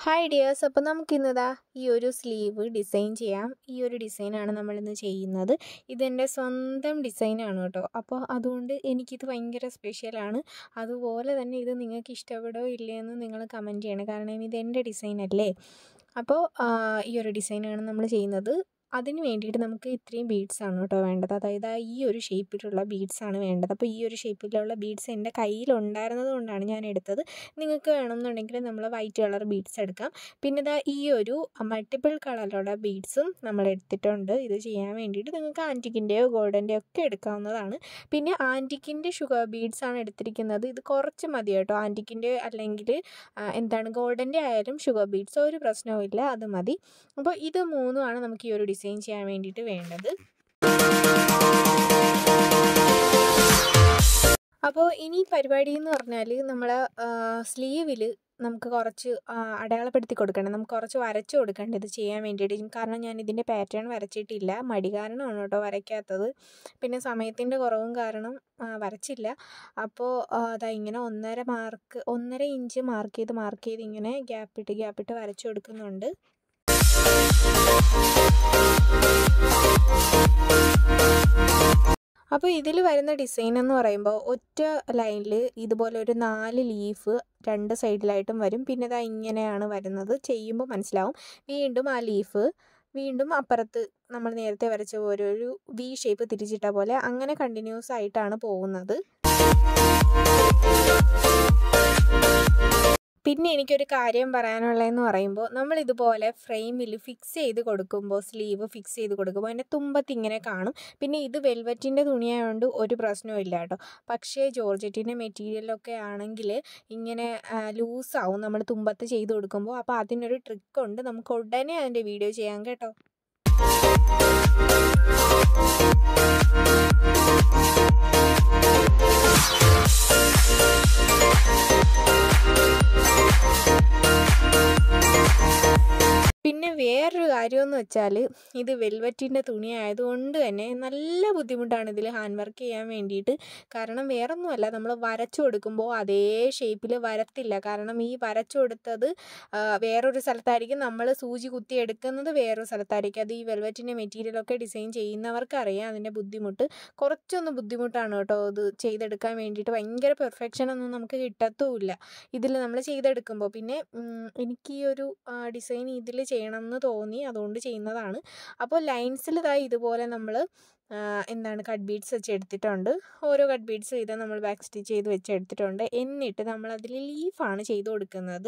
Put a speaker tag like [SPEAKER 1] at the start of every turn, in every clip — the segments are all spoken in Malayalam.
[SPEAKER 1] ഹായ് ഡിയേഴ്സ് അപ്പോൾ നമുക്കിന്നിതാ ഈ ഒരു സ്ലീവ് ഡിസൈൻ ചെയ്യാം ഈ ഒരു ഡിസൈനാണ് നമ്മളിന്ന് ചെയ്യുന്നത് ഇതെൻ്റെ സ്വന്തം ഡിസൈനാണ് കേട്ടോ അപ്പോൾ അതുകൊണ്ട് എനിക്കിത് ഭയങ്കര സ്പെഷ്യലാണ് അതുപോലെ തന്നെ ഇത് നിങ്ങൾക്ക് ഇഷ്ടപ്പെടോ ഇല്ലയെന്ന് നിങ്ങൾ കമൻറ്റ് ചെയ്യണം കാരണം ഇത് എൻ്റെ ഡിസൈൻ അല്ലേ അപ്പോൾ ഈ ഒരു ഡിസൈനാണ് നമ്മൾ ചെയ്യുന്നത് അതിന് വേണ്ടിയിട്ട് നമുക്ക് ഇത്രയും ബീഡ്സ് ആണ് കേട്ടോ വേണ്ടത് അതായത് ആ ഈ ഒരു ഷേപ്പിലുള്ള ബീഡ്സ് ആണ് വേണ്ടത് അപ്പോൾ ഈ ഒരു ഷേപ്പിലുള്ള ബീഡ്സ് എൻ്റെ കയ്യിൽ ഉണ്ടായിരുന്നത് കൊണ്ടാണ് ഞാൻ എടുത്തത് നിങ്ങൾക്ക് വേണമെന്നുണ്ടെങ്കിൽ നമ്മൾ വൈറ്റ് കളർ ബീഡ്സ് എടുക്കാം പിന്നെ ഇതാ ഈ ഒരു മൾട്ടിപ്പിൾ കളറിലുള്ള ബീഡ്സും നമ്മൾ എടുത്തിട്ടുണ്ട് ഇത് ചെയ്യാൻ വേണ്ടിയിട്ട് നിങ്ങൾക്ക് ആൻറ്റിക്കിൻ്റെയോ ഗോൾഡൻ്റെയോ ഒക്കെ എടുക്കാവുന്നതാണ് പിന്നെ ആൻറ്റിക്കിൻ്റെ ഷുഗർ ബീഡ്സ് ആണ് എടുത്തിരിക്കുന്നത് ഇത് കുറച്ച് മതി കേട്ടോ ആൻറ്റിക്കിൻ്റെ അല്ലെങ്കിൽ എന്താണ് ഗോൾഡൻ്റെ ആയാലും ഷുഗർ ബീഡ്സ് ഒരു പ്രശ്നവുമില്ല അത് മതി അപ്പോൾ ഇത് മൂന്നുമാണ് നമുക്ക് ഈ ഒരു ഡിസൈൻ ചെയ്യാൻ വേണ്ടിയിട്ട് വേണ്ടത് അപ്പോൾ ഇനി പരിപാടി എന്ന് പറഞ്ഞാൽ നമ്മൾ സ്ലീവിൽ നമുക്ക് കുറച്ച് അടയാളപ്പെടുത്തി കൊടുക്കണം നമുക്ക് കുറച്ച് വരച്ച് കൊടുക്കേണ്ടത് ഇത് ചെയ്യാൻ വേണ്ടിയിട്ട് കാരണം ഞാൻ ഇതിൻ്റെ പാറ്റേൺ വരച്ചിട്ടില്ല മടി കാരണമാണ് കേട്ടോ വരയ്ക്കാത്തത് പിന്നെ സമയത്തിൻ്റെ കുറവും കാരണം വരച്ചില്ല അപ്പോൾ അതാ ഇങ്ങനെ ഒന്നര മാർക്ക് ഒന്നര ഇഞ്ച് മാർക്ക് ചെയ്ത് മാർക്ക് ചെയ്ത് ഇങ്ങനെ ഗ്യാപ്പിട്ട് ഗ്യാപ്പിട്ട് വരച്ചു കൊടുക്കുന്നുണ്ട് അപ്പോൾ ഇതിൽ വരുന്ന ഡിസൈൻ എന്ന് പറയുമ്പോൾ ഒറ്റ ലൈനിൽ ഇതുപോലെ ഒരു നാല് ലീഫ് രണ്ട് സൈഡിലായിട്ടും വരും പിന്നെ ഇതാ ഇങ്ങനെയാണ് വരുന്നത് ചെയ്യുമ്പോൾ മനസ്സിലാവും വീണ്ടും ആ ലീഫ് വീണ്ടും അപ്പുറത്ത് നമ്മൾ നേരത്തെ വരച്ച പോലെ ഒരു വി ഷേപ്പ് തിരിച്ചിട്ട പോലെ അങ്ങനെ കണ്ടിന്യൂസ് ആയിട്ടാണ് പോകുന്നത് പിന്നെ എനിക്കൊരു കാര്യം പറയാനുള്ളതെന്ന് പറയുമ്പോൾ നമ്മൾ ഇതുപോലെ ഫ്രെയിമിൽ ഫിക്സ് ചെയ്ത് കൊടുക്കുമ്പോൾ സ്ലീവ് ഫിക്സ് ചെയ്ത് കൊടുക്കുമ്പോൾ അതിൻ്റെ തുമ്പത്ത് ഇങ്ങനെ കാണും പിന്നെ ഇത് വെൽവെറ്റിൻ്റെ തുണിയായതുകൊണ്ട് ഒരു പ്രശ്നവും ഇല്ല കേട്ടോ പക്ഷേ ജോർജറ്റിൻ്റെ മെറ്റീരിയലൊക്കെ ആണെങ്കിൽ ഇങ്ങനെ ലൂസാവും നമ്മൾ തുമ്പത്ത് ചെയ്ത് കൊടുക്കുമ്പോൾ അപ്പോൾ അതിനൊരു ട്രിക്കുണ്ട് നമുക്ക് ഉടനെ അതിൻ്റെ വീഡിയോ ചെയ്യാം കേട്ടോ പിന്നെ വേറൊരു കാര്യമെന്ന് വെച്ചാൽ ഇത് വെൽവെറ്റിൻ്റെ തുണി ആയതുകൊണ്ട് തന്നെ നല്ല ബുദ്ധിമുട്ടാണ് ഇതിൽ ഹാൻഡ് വർക്ക് ചെയ്യാൻ വേണ്ടിയിട്ട് കാരണം വേറൊന്നുമല്ല നമ്മൾ വരച്ചു കൊടുക്കുമ്പോൾ അതേ ഷേപ്പിൽ വരത്തില്ല കാരണം ഈ വരച്ചു കൊടുത്തത് വേറൊരു സ്ഥലത്തായിരിക്കും നമ്മൾ സൂചി കുത്തി എടുക്കുന്നത് വേറൊരു സ്ഥലത്തായിരിക്കും അത് ഈ വെൽവെറ്റിൻ്റെ മെറ്റീരിയലൊക്കെ ഡിസൈൻ ചെയ്യുന്നവർക്ക് അറിയാം അതിൻ്റെ ബുദ്ധിമുട്ട് കുറച്ചൊന്ന് ബുദ്ധിമുട്ടാണ് കേട്ടോ ഇത് ചെയ്തെടുക്കാൻ വേണ്ടിയിട്ട് ഭയങ്കര പെർഫെക്ഷൻ ഒന്നും നമുക്ക് കിട്ടത്തുമില്ല ഇതിൽ നമ്മൾ ചെയ്തെടുക്കുമ്പോൾ പിന്നെ എനിക്ക് ഈ ഒരു ഡിസൈൻ ഇതിൽ ചെയ്യണം എന്ന് തോന്നി അതുകൊണ്ട് ചെയ്യുന്നതാണ് അപ്പോൾ ലൈൻസിൽ ഇതാ ഇതുപോലെ നമ്മൾ എന്താണ് കട്ട് ബീഡ്സ് വെച്ച് എടുത്തിട്ടുണ്ട് ഓരോ കട്ട് ബീഡ്സ് വീതം നമ്മൾ ബാക്ക് സ്റ്റിച്ച് ചെയ്ത് വെച്ച് എടുത്തിട്ടുണ്ട് എന്നിട്ട് നമ്മൾ അതിൽ ലീഫാണ് ചെയ്ത് കൊടുക്കുന്നത്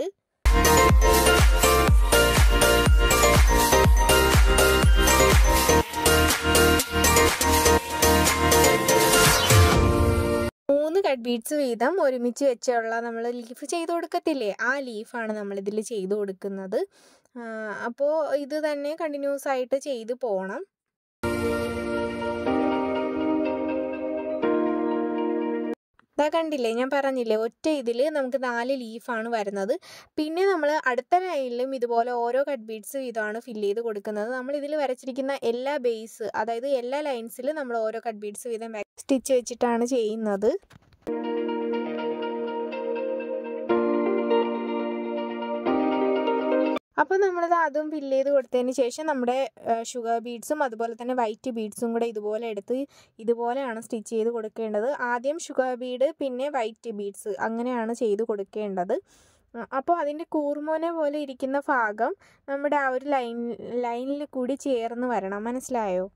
[SPEAKER 1] മൂന്ന് കട്ട് ബീഡ്സ് വീതം ഒരുമിച്ച് വെച്ചുള്ള നമ്മൾ ലീഫ് ചെയ്ത് കൊടുക്കത്തില്ലേ ആ ലീഫാണ് നമ്മളിതിൽ ചെയ്ത് കൊടുക്കുന്നത് അപ്പോൾ ഇത് തന്നെ കണ്ടിന്യൂസ് ആയിട്ട് ചെയ്ത് പോകണം ഇതാ കണ്ടില്ലേ ഞാൻ പറഞ്ഞില്ലേ ഒറ്റ ഇതിൽ നമുക്ക് നാല് ലീഫാണ് വരുന്നത് പിന്നെ നമ്മൾ അടുത്ത ലൈനിലും ഇതുപോലെ ഓരോ കട്ട് ബീഡ്സ് ഇതാണ് ഫില്ല് ചെയ്ത് കൊടുക്കുന്നത് നമ്മൾ ഇതിൽ വരച്ചിരിക്കുന്ന എല്ലാ ബേസ് അതായത് എല്ലാ ലൈൻസിലും നമ്മൾ ഓരോ കട്ട് ബീഡ്സ് വീതം സ്റ്റിച്ച് വെച്ചിട്ടാണ് ചെയ്യുന്നത് അപ്പോൾ നമ്മളത് അതും ഫില്ല് ചെയ്ത് കൊടുത്തതിന് ശേഷം നമ്മുടെ ഷുഗർ ബീഡ്സും അതുപോലെ തന്നെ വൈറ്റ് ബീഡ്സും കൂടെ ഇതുപോലെ എടുത്ത് ഇതുപോലെയാണ് സ്റ്റിച്ച് ചെയ്ത് കൊടുക്കേണ്ടത് ആദ്യം ഷുഗർ ബീഡ് പിന്നെ വൈറ്റ് ബീഡ്സ് അങ്ങനെയാണ് ചെയ്ത് കൊടുക്കേണ്ടത് അപ്പോൾ അതിൻ്റെ കൂർമോനെ പോലെ ഇരിക്കുന്ന ഭാഗം നമ്മുടെ ആ ഒരു ലൈൻ ലൈനിൽ കൂടി ചേർന്ന് വരണം മനസ്സിലായോ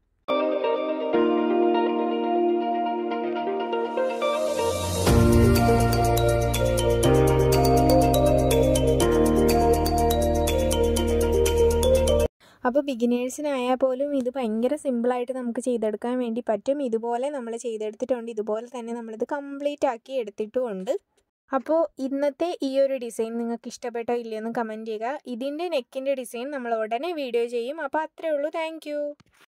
[SPEAKER 1] അപ്പോൾ ബിഗിനേഴ്സിനായാൽ പോലും ഇത് ഭയങ്കര സിമ്പിളായിട്ട് നമുക്ക് ചെയ്തെടുക്കാൻ വേണ്ടി പറ്റും ഇതുപോലെ നമ്മൾ ചെയ്തെടുത്തിട്ടുണ്ട് ഇതുപോലെ തന്നെ നമ്മളിത് കംപ്ലീറ്റ് ആക്കി എടുത്തിട്ടുമുണ്ട് അപ്പോൾ ഇന്നത്തെ ഈ ഒരു ഡിസൈൻ നിങ്ങൾക്ക് ഇഷ്ടപ്പെട്ടോ ഇല്ലയെന്ന് കമൻറ്റ് ചെയ്യുക ഇതിൻ്റെ നെക്കിൻ്റെ ഡിസൈൻ നമ്മൾ ഉടനെ വീഡിയോ ചെയ്യും അപ്പോൾ അത്രേ ഉള്ളൂ താങ്ക്